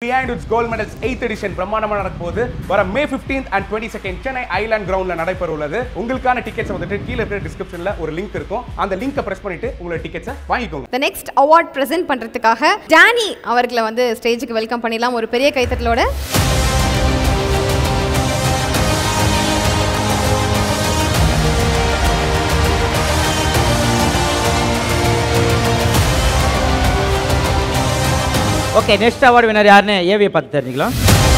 Behind Behindwoods gold medals eighth edition பிரம்மாண்டமாக நடக்க போகுது வர May 15th and twenty second Chennai island கிரவுண்ட்ல நடைபெற உள்ளது உங்களுக்கான டிக்கெட்ஸ் வந்துட்டு கீழே இருக்கிற டிஸ்கிரிப்ஷன்ல ஒரு லிங்க் இருக்கும் அந்த லிங்கை பிரஸ் பண்ணிட்டு உங்களோட டிக்கெட்ஸை வாங்கிக்கோங்க த நெக்ஸ்ட் அவார்ட் பிரசன்ட் பண்றதுக்காக டேனி அவர்களை வந்து ஸ்டேஜுக்கு வெல்கம் பண்ணிடலாம் ஒரு பெரிய கைத்தட்டலோட ஓகே நெக்ஸ்ட் அவார்டு வினர் யாருன்னு ஏவியை பார்த்து தெரிஞ்சுக்கலாம்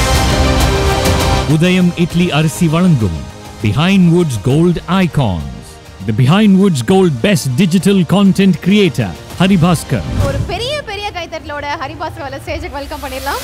உதயம் இட்லி அரிசி வழங்கும் Behindwoods gold icons the Behindwoods gold best digital content creator Haribhaskar ஒரு பெரிய பெரிய கைத்தட்டலோட ஹரிபாஸ்கர் அவர்களை ஸ்டேஜுக்கு வெல்கம் பண்ணிடலாம்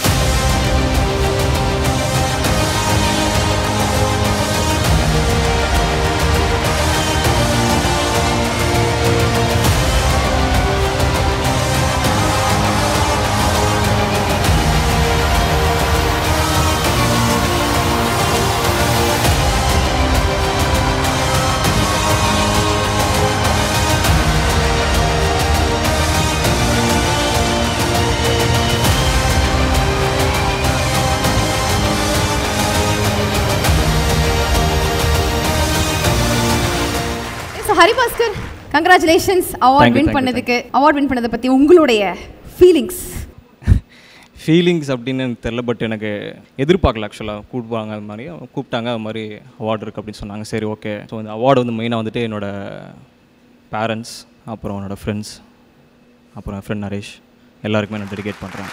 so Haribhaskar congratulations award Thank you, win thank you, பண்ணதுக்கு அவார்ட் வின் பண்ணதை பற்றி உங்களுடைய ஃபீலிங்ஸ் ஃபீலிங்ஸ் அப்படின்னு எனக்கு தெரில பட் எனக்கு எதிர்பார்க்கல ஆக்சுவலாக கூப்பிடுவாங்க அது மாதிரி கூப்பிட்டாங்க அது மாதிரி அவார்டு இருக்குது அப்படின்னு சொன்னாங்க சரி ஓகே ஸோ இந்த அவார்டு வந்து மெயினாக வந்துட்டு என்னோட பேரண்ட்ஸ் அப்புறம் என்னோட ஃப்ரெண்ட்ஸ் அப்புறம் என் ஃப்ரெண்ட் நரேஷ் எல்லாருக்குமே நான் டெடிகேட் பண்ணுறேன்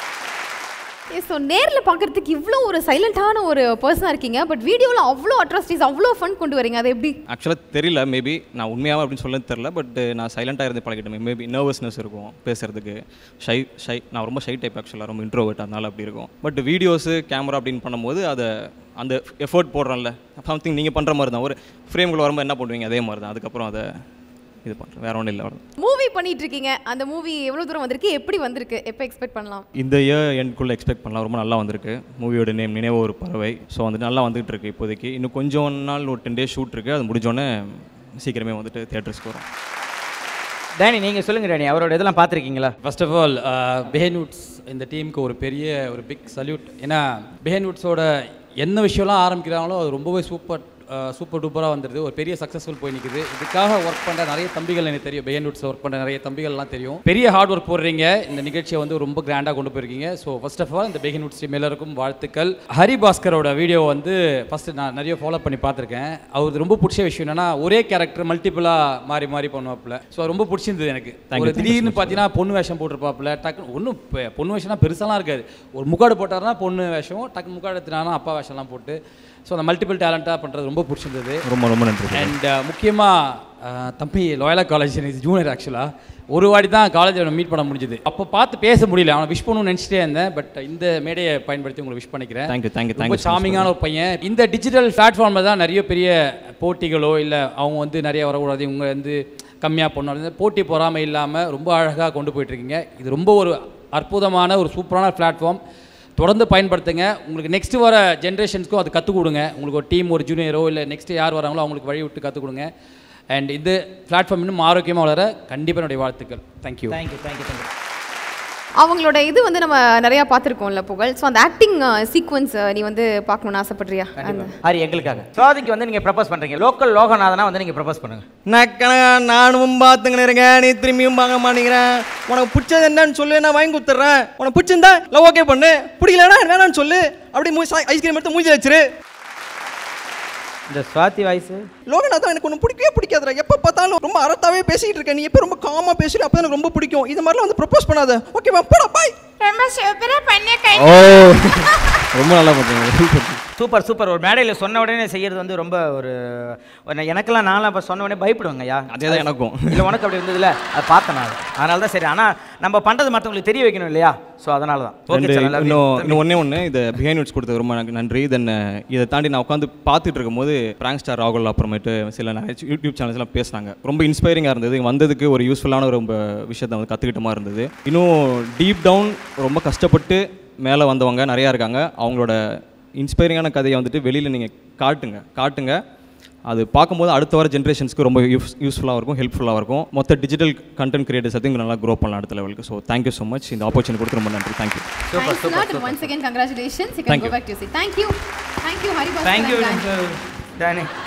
ஸோ நேரில் பார்க்கறதுக்கு இவ்வளோ ஒரு சைலண்டான ஒரு பர்சனாக இருக்கீங்க பட் வீடியோவில் அவ்வளோ அட்ராசிட்டிஸ் அவ்வளோ ஃபன் கொண்டு வரீங்க அது எப்படி ஆக்சுவலாக தெரியல மேபி நான் உண்மையாக அப்படின்னு சொல்ல தெரில பட் நான் சைலண்ட்டாக இருந்து பழகிட்டேன் மேபி நர்வஸ்னஸ் இருக்கும் பேசுகிறதுக்கு ஷை ஷை நான் ரொம்ப ஷை டைப் ஆக்சுவலாக ரொம்ப இன்ட்ரோவர்ட் அதனால அப்படி இருக்கும் பட் வீடியோஸு கேமரா அப்படின்னு பண்ணும்போது அதை அந்த எஃபர்ட் போடுறோம்ல சம்திங் நீங்கள் பண்ணுற மாதிரி தான் ஒரு ஃப்ரேம்குள்ளே வரும்போது என்ன பண்ணுவீங்க அதே மாதிரி தான் அதுக்கப்புறம் அதை இது பண்ணுறேன் வேற ஒன்றும் இல்லை அவ்வளோ மூவி பண்ணிட்டு இருக்கீங்க அந்த மூவி எவ்வளோ தூரம் வந்திருக்கு எப்படி வந்திருக்கு எப்போ எக்ஸ்பெக்ட் பண்ணலாம் இந்த இயர் எண்ட்குள்ளே எக்ஸ்பெக்ட் பண்ணலாம் ரொம்ப நல்லா வந்திருக்கு மூவியோட நேம் நினைவு ஒரு பறவை ஸோ வந்துட்டு நல்லா வந்துகிட்டு இருக்கு இப்போதைக்கு இன்னும் கொஞ்சம் நாள் ஒரு டென் டேஸ் ஷூட் இருக்குது அது முடிஞ்சோடனே சீக்கிரமே வந்துட்டு தியேட்டர்ஸ்க்கு வரும் டேனி நீங்கள் சொல்லுங்கள் டேனி அவரோட இதெல்லாம் பார்த்துருக்கீங்களா ஃபர்ஸ்ட் ஆஃப் ஆல் பெஹன்வுட்ஸ் இந்த டீமுக்கு ஒரு பெரிய ஒரு பிக் சல்யூட் ஏன்னா பெஹன்வுட்ஸோட என்ன விஷயம்லாம் ஆரம்பிக்கிறாங்களோ அது ரொம்பவே சூப்பர் சூப்பர் டூப்பராக வந்துடுது ஒரு பெரிய சக்ஸஸ்ஃபுல் போய் நிற்குது இதுக்காக ஒர்க் பண்ணுற நிறைய தம்பிகள் எனக்கு தெரியும் பெஹன்வுட்ஸ் ஒர்க் பண்ணுற நிறைய தம்பிகள்லாம் தெரியும் பெரிய ஹார்ட் ஒர்க் போடுறீங்க இந்த நிகழ்ச்சியை வந்து ரொம்ப கிராண்டாக கொண்டு போயிருக்கீங்க ஸோ ஃபர்ஸ்ட் ஆஃப் ஆல் இந்த பெஹன்வுட்ஸ் டீம் எல்லாருக்கும் வாழ்த்துக்கள் ஹரி பாஸ்கரோட வீடியோ வந்து ஃபஸ்ட்டு நான் நிறைய ஃபாலோ பண்ணி பார்த்துருக்கேன் அவருக்கு ரொம்ப பிடிச்ச விஷயம் என்னன்னா ஒரே கேரக்டர் மல்டிபிளாக மாறி மாறி பண்ணுவாப்புல ஸோ ரொம்ப பிடிச்சிருந்தது எனக்கு Thank you, ஒரு thank you so திடீர்னு much. பார்த்தீங்கன்னா பொண்ணு வேஷம் போட்டிருப்பாப்புல டக்குனு ஒன்றும் பொண்ணு வேஷம்னா பெருசாலாம் இருக்காது ஒரு முக்காடு போட்டாருன்னா பொண்ணு வேஷம் டக்கு முக்காடு எடுத்துனானா அப்பா வேஷம்லாம் போட்டு ஸோ அந்த மல்டிபிள் டேலண்ட்டாக பண்ணுறது ரொம்ப பிடிச்சிருந்தது ரொம்ப ரொம்ப நன்றி அண்ட் முக்கியமாக தம்பி லாயலா காலேஜ் ஜூனியர் ஆக்சுவலாக ஒரு வாட்டி தான் காலேஜில் மீட் பண்ண முடிஞ்சது அப்போ பார்த்து பேச முடியல அவனை விஷ் பண்ணணும்னு நினச்சிட்டே இருந்தேன் பட் இந்த மேடையை பயன்படுத்தி உங்களை விஷ் பண்ணிக்கிறேன் Thank you, thank you, thank ரொம்ப you so much, சாமிங்கான ஒரு பையன் இந்த டிஜிட்டல் பிளாட்ஃபார்மில் தான் நிறைய பெரிய போட்டிகளோ இல்லை அவங்க வந்து நிறைய வரக்கூடாது இவங்க வந்து கம்மியாக பண்ணணும் போட்டி பொறாமை இல்லாமல் ரொம்ப அழகாக கொண்டு போயிட்டுருக்கீங்க இது ரொம்ப ஒரு அற்புதமான ஒரு சூப்பரான பிளாட்ஃபார்ம் தொடர்ந்து பயன்படுத்துங்க உங்களுக்கு நெக்ஸ்ட் வர ஜென்ரேஷன்ஸ்க்கும் அது கற்றுக் கொடுங்க உங்களுக்கு ஒரு டீம் ஒரு ஜூனியரோ இல்லை நெக்ஸ்ட் யார் வராங்களோ அவங்களுக்கு வழி விட்டு கற்றுக் கொடுங்க அண்ட் இந்த பிளாட்ஃபார்ம் இன்னும் ஆரோக்கியமாக வளர கண்டிப்பாக என்னுடைய வாழ்த்துக்கள் தேங்க்யூ தேங்க்யூ தேங்க்யூ தேங்க்யூ அவங்களோட இது வந்து நம்ம நிறையா பார்த்துருக்கோம்ல புகழ் ஸோ அந்த ஆக்டிங் சீக்வன்ஸ் நீ வந்து பார்க்கணும்னு ஆசைப்படுறியா அந்த ஹரி எங்களுக்காக சுவாதிக்கு வந்து நீங்கள் ப்ரப்போஸ் பண்ணுறீங்க லோக்கல் லோகநாதனா வந்து நீங்கள் ப்ரப்போஸ் பண்ணுங்க நக்கணா நானும் பார்த்துங்கன்னு இருக்கேன் நீ திரும்பியும் பார்க்க மாட்டேங்கிறேன் உனக்கு பிடிச்சது என்னன்னு சொல்லு நான் வாங்கி கொடுத்துட்றேன் உனக்கு பிடிச்சிருந்தா லவ் ஓகே பண்ணு பிடிக்கலனா வேணாம்னு சொல்லு அப்படி மூ ஐஸ்கிரீம் எடுத்து மூஞ்சி வச்சிரு இந்த சுவாதி வாய்ஸு லோகநாதன் எனக்கு ஒன்று பிடிக்கவே பிடிக்காதுடா எப்போ பார்த்தாலும் ரொம்ப அரத்தாவே பேசிக்கிட்டு இருக்கேன் நீ எப்போ ரொம்ப காமாக பேசுறீ அப்போ எனக்கு ரொம்ப பிடிக்கும் இது மாதிரிலாம் வந்து ப்ரப்போஸ் பண்ணாத ஓகேவா போடா பாய் ரொம்ப சூப்பரா பண்ண கை ஓ ரொம்ப நல்லா பண்ணுறீங்க சூப்பர் சூப்பர் ஒரு மேடையில் சொன்ன உடனே செய்யறது வந்து ரொம்ப ஒரு ஒரு- எனக்கெல்லாம் நான்லாம் இப்போ சொன்ன உடனே பயப்படுவேங்க ஐயா அதே தான் எனக்கும். இல்லை உனக்கு அப்படி இருந்ததுல அதை பார்த்தேன் நான் அதனால தான் சரி ஆனால் நம்ம பண்ணுறது மற்றவங்களுக்கு தெரிய வைக்கணும் இல்லையா ஸோ அதனால தான் ரெண்டு ஓகே சார் இன்னும் இன்னும் ஒன்றே ஒன்று இதை பிஹைண்ட் நோட்ஸ் கொடுத்தது ரொம்ப எனக்கு நன்றி தென் இதை தாண்டி நான் உட்காந்து பார்த்துட்டு இருக்கும்போது பிராங்க் ஸ்டார் ராகுல் அப்புறமேட்டு சில நிறைய யூடியூப் சேனல்ஸ்லாம் பேசினாங்க ரொம்ப இன்ஸ்பைரிங்காக இருந்தது இங்க வந்ததுக்கு ஒரு யூஸ்ஃபுல்லான ஒரு ரொம்ப விஷயத்தை வந்து கற்றுக்கிட்ட மாதிரி இருந்தது இன்னும் டீப் டவுன் ரொம்ப கஷ்டப்பட்டு மேலே வந்தவங்க நிறையா இருக்காங்க அவங்களோட இன்ஸ்பைரிங்கான கதையை வந்துட்டு வெளியில் நீங்கள் காட்டுங்க காட்டுங்க அது பார்க்கும்போது அடுத்த வர ஜென்ரேஷன்ஸ்க்கு ரொம்ப யூஸ் யூஸ்ஃபுல்லாக இருக்கும் ஹெல்ப்ஃபுல்லாக இருக்கும் மொத்த டிஜிட்டல் கண்டென்ட் கிரியேட்டர்ஸ் அதுங்க நல்லா க்ரோ பண்ணலாம் அடுத்த லெவலுக்கு ஸோ தேங்க்யூ ஸோ மச் இந்த ஆப்பர்ச்சுனிட்டி கொடுத்து ரொம்ப நன்றி thank you Thanks a lot and once again congratulations. You can Thank go you. back to your seat. Thank you. Thank you, Hari Bhaskar thank you and gang. Danny